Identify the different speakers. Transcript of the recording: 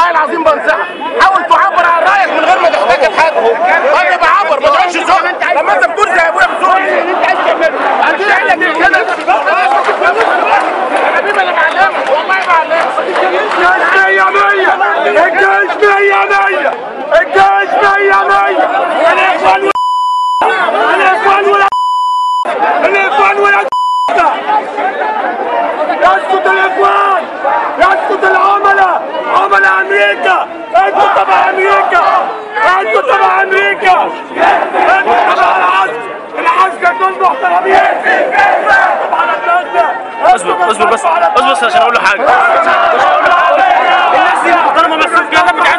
Speaker 1: والله العظيم بنصحك حاول تعبر عن رايك من غير ما تحتاج لحد طيب بعبر ما تقعدش زق لما انت بتقول زي ابويا بتقول انت عايز تعمله عندنا احنا كده يا حبيبي انا بعلمك والله بعلمك
Speaker 2: مية مية الجيش مية مية الجيش مية مية الاخوان ولا الاخوان ولا الاخوان ولا يسقط الاخوان يسقط العملاء عملاء امريكا انتوا تبع امريكا انتوا تبع امريكا انتوا تبع العسكر العسكر دول محترمين طبعا
Speaker 3: اصبر اصبر بس اصبر بس عشان اقول له حاجه الناس دي محترمه بس كده